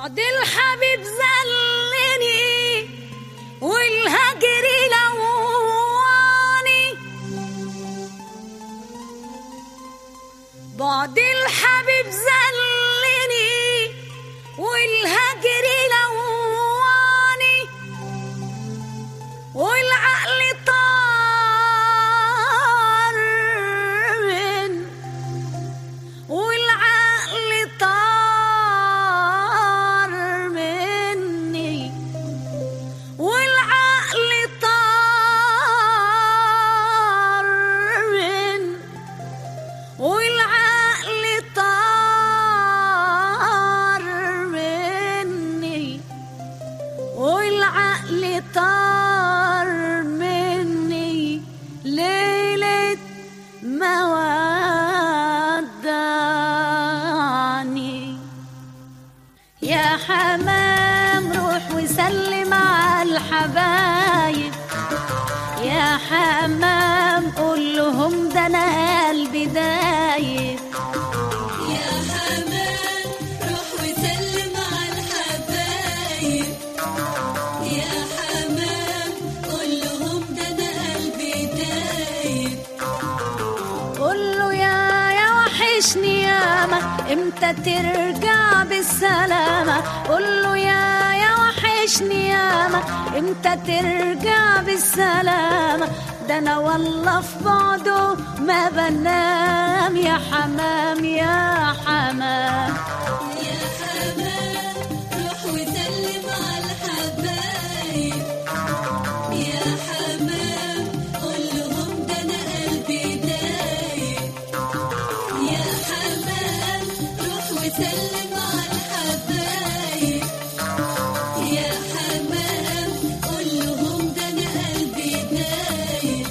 بعد الحبيب زلني والهجر لواني بعد الحبيب زلني والهجر لواني والعقل طار من والعقل طار مني والعقل طار من والعقل طار مني والعقل طار مني ليلة ما ودعني يا حمام روح وسلم على الحبايب يا حمام قول لهم ده انا قلبي دايب يا حمام روح وسلم على الحبايب يا حمام قول لهم ده انا قلبي دايب قول له يا يا وحشني ياما امتى ترجع بالسلامة قول له يا يا وحشني ياما امتى ترجع بالسلامة ده انا والله في بعده ما بنام يا حمام يا حمام يا حمام روح وسلم على الحبايب يا حمام قول لهم ده انا قلبي دايب يا حمام روح وسلم على الحبايب يا حمام قول لهم ده انا قلبي دايب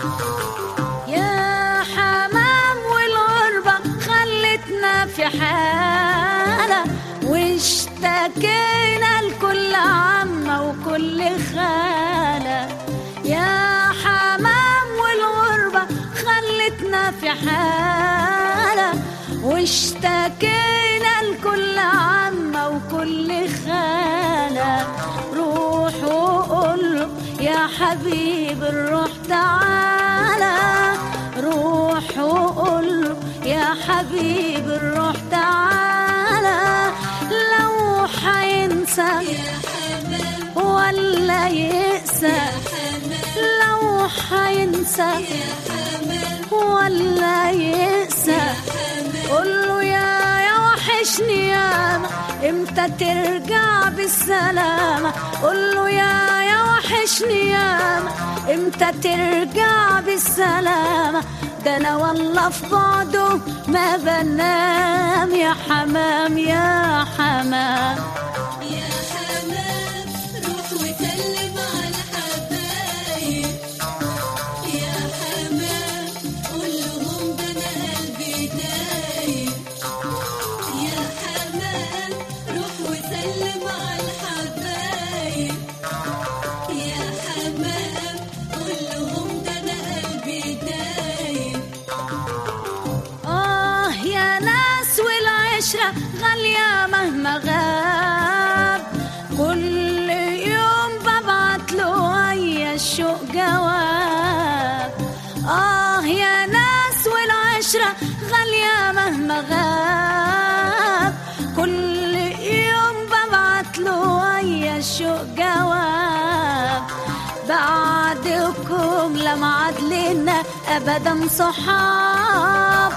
يا حمام والغربة خلتنا في حالة واشتكينا لكل عمة وكل خالة يا حمام والغربة خلتنا في حالة واشتكينا لكل عمة وكل خالة روح وقول له يا حبيب الروح تعالى روح وقول له يا حبيب الروح تعالى لو حينسى يا حمام ولا يقسى لو حينسى يا حمام ولا يقسى قول له يا يا وحشني ياما امتى ترجع بالسلامة قول له يا يا وحشني ياما امتى ترجع بالسلامة ده انا والله في بعده ما بنام يا حمام يا حمام يا حمام روح وسلم على الحبايب يا حمام قول لهم ده انا قلبي دايب يا حمام روح وسلم على الحبايب يا حمام قول لهم ده انا قلبي دايب آه يا ناس والعشرة غالية مهما غاب كل يوم ببعت له أي الشوق جواب آه يا ناس والعشرة غالية مهما غاب كل يوم ببعت له أي الشوق جواب بعدكم لما عدلنا ابدا صحاب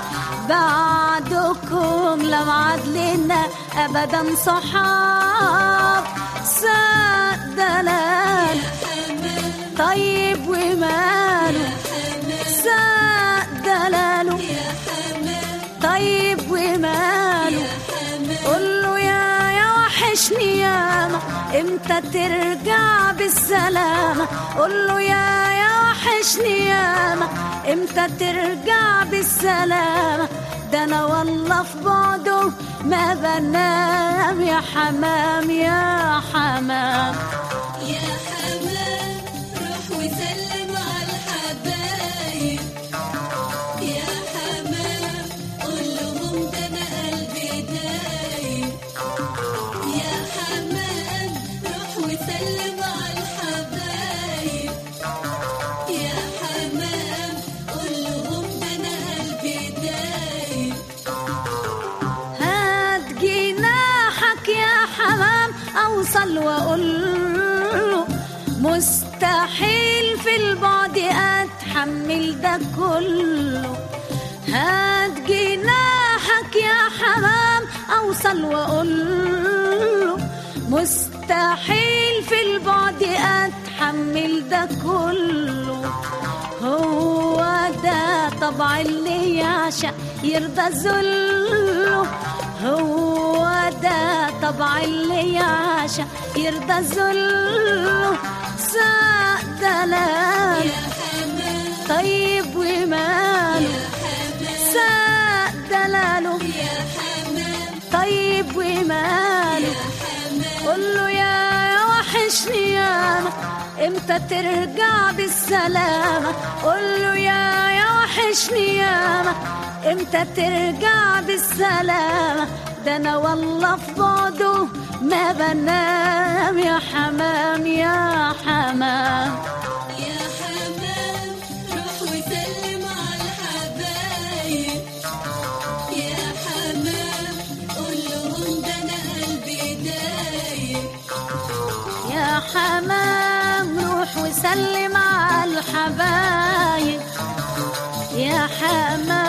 بعدكم لما عدلنا ابدا صحاب ساق دلال طيب وماله ساق دلاله طيب وماله قول له يا يا وحشني ياما امتى ترجع بالسلامة قول له يا يا وحشني ياما امتى ترجع بالسلامة ده انا والله في بعده ما بنام يا حمام يا حمام يا حمام روح وسلم على الحبايب يا حمام قول لهم ده انا قلبي دايب يا اوصل واقول له مستحيل في البعد اتحمل ده كله هات جناحك يا حمام اوصل واقول له مستحيل في البعد اتحمل ده كله هو ده طبع اللي يعشق يرضى ذله هو ده طبع اللي يعشق يرضى ذله ساق دلال يا حمام طيب وماله ساق دلاله يا حمام طيب وماله يا حمام قول له يا وحشني ياما امتى ترجع بالسلامة قول له يا يا وحشني ياما امتى ترجع بالسلامة ده انا والله في بعده ما بنام يا حمام يا حمام يا حمام روح وسلم على الحبايب يا حمام قول لهم ده انا قلبي دايب يا حمام روح وسلم على الحبايب يا حمام